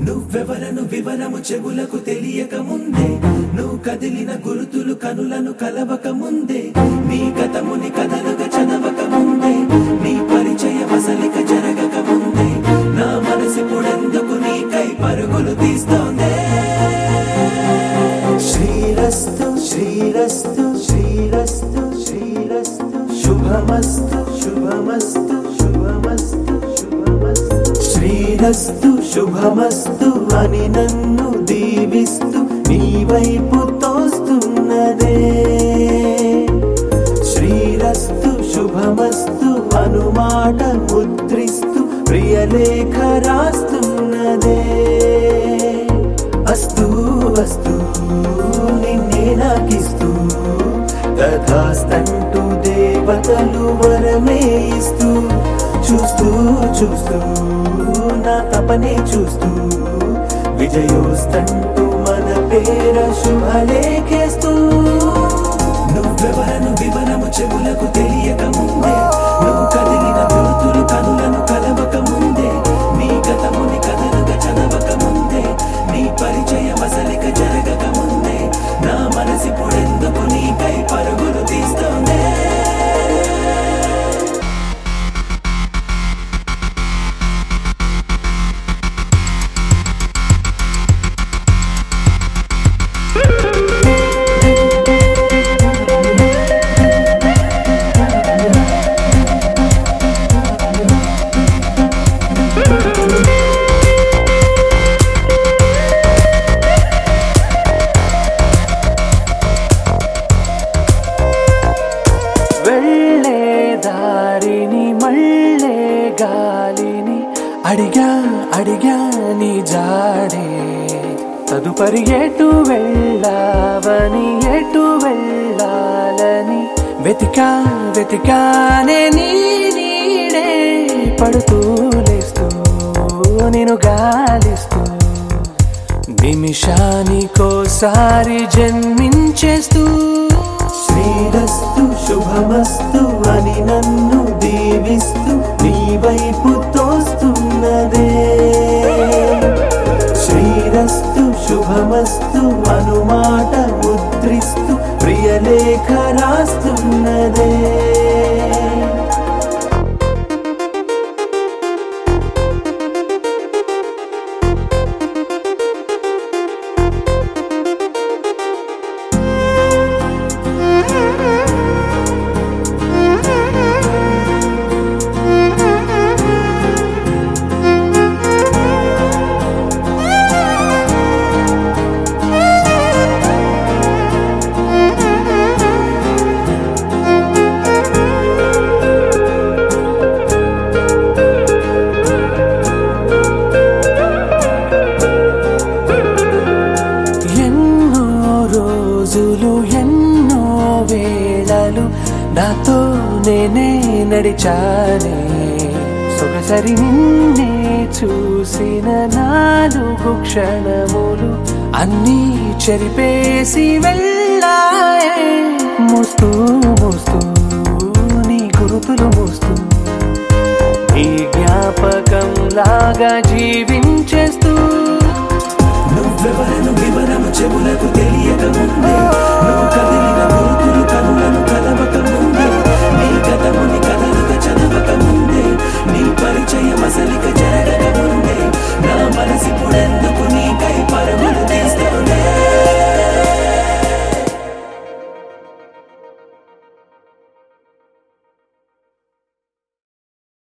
నువ్వెవరను వివరము చెవులకు తెలియక ముందే నువ్వు కదిలిన గురుతులు కనులను కలవక ముందే నీ కథముని కథలుగా చదవక ముందే నీ పరిచయ వసలిక జరగక ముందే నా మనసు పొడెందుకు నీకై పరుగులు తీస్తోందే శ్రీరస్తు శ్రీరస్తు శ్రీరస్తు శ్రీరస్తు శుభమస్తు శుభమస్తు శుభమస్తు శుభమస్తు శ్రీరస్తు శుభమస్తు అని నన్ను దీవిస్తూ నీ వైపు తోస్తున్నదే శ్రీరస్తు శుభమస్తు అనుమాట ముద్రిస్తూ ప్రియలేఖ రాస్తున్నదే అస్తు అస్తు నిన్నే నాకిస్తూ తథాస్తంటూ దేవతలు వరమే ఇస్తూ చూస్తూ చూస్తూ నా తపనే చూస్తూ విజయోస్తంటూ మన పేర శుభలేఖేస్తూ నువ్వెవరను వివరము చెవులకు తెలియక ముందే నువ్వు కదిలిన గుర్తులు కనులను కలవక ముందే నీ గతముని కథలుగా చదవక ముందే నీ పరిచయ మసలిక జరగక ముందే నా మనసి పొడెందుకు నీకై పరుగులు తీస్తోందే వెళ్ళే దారిని మళ్ళే గాలిని అడిగా అడిగా నీ జాడే తదుపరి ఎటు వెళ్ళావని ఎటు వెళ్ళాలని వెతికా వెతికానే నీ నీడే పడుతూ లేస్తూ నేను గాలిస్తూ నిమిషానికోసారి జన్మించేస్తూ శ్రీరస్తు శుభమస్తు అని నన్ను దీవిస్తూ నీ వైపు తోస్తున్నదే శ్రీరస్తు శుభమస్తు అనుమాట ముద్రిస్తూ ప్రియలేఖ రాస్తున్నదే ఎన్నో రోజులు ఎన్నో వేళలు నాతో నేనే నడిచానే సొగసరి నిన్నే చూసిన నాలుగు క్షణములు అన్నీ చెరిపేసి వెళ్ళాయే మోస్తూ మోస్తూ నీ గురుతులు మోస్తూ ఈ జ్ఞాపకం లాగా జీవించేస్తూ